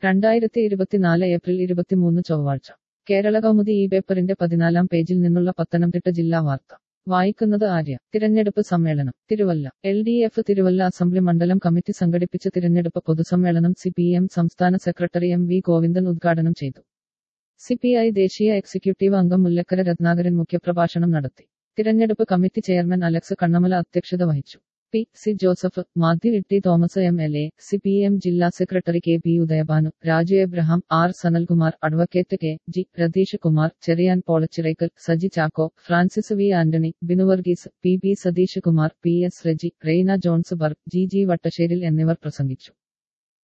രണ്ടായിരത്തി ഇരുപത്തിനാല് ഏപ്രിൽ ഇരുപത്തിമൂന്ന് ചൊവ്വാഴ്ച കേരള കൗമുദി ഈ പേപ്പറിന്റെ പതിനാലാം പേജിൽ നിന്നുള്ള പത്തനംതിട്ട ജില്ലാ വാർത്ത വായിക്കുന്നത് ആര്യ തിരഞ്ഞെടുപ്പ് സമ്മേളനം Thiruvalla L D F Thiruvalla assembly മണ്ഡലം കമ്മിറ്റി സംഘടിപ്പിച്ച തിരഞ്ഞെടുപ്പ് പൊതുസമ്മേളനം സി പി എം സംസ്ഥാന സെക്രട്ടറി എം വി ഗോവിന്ദൻ ഉദ്ഘാടനം ചെയ്തു സി പി ഐ ദേശീയ എക്സിക്യൂട്ടീവ് അംഗം മുല്ലക്കര രത്നാകരൻ മുഖ്യപ്രഭാഷണം നടത്തി തിരഞ്ഞെടുപ്പ് കമ്മിറ്റി ചെയർമാൻ അലക്സ് കണ്ണമല അധ്യക്ഷത വഹിച്ചു P C Joseph Mathew Itty Thomas M L A C P M ജില്ലാ secretary K P Udayabhanu Raju Abraham R Sanalkumar advocate K G Ratheesh Kumar Cheriyan Polachirackal Saji Chacko Francis V Antony Binu Varghese P B Satheesh Kumar P S Reji റെയ്ന ജോൺസ് ബർഗ് ജി ജി വട്ടശ്ശേരിൽ എന്നിവർ പ്രസംഗിച്ചു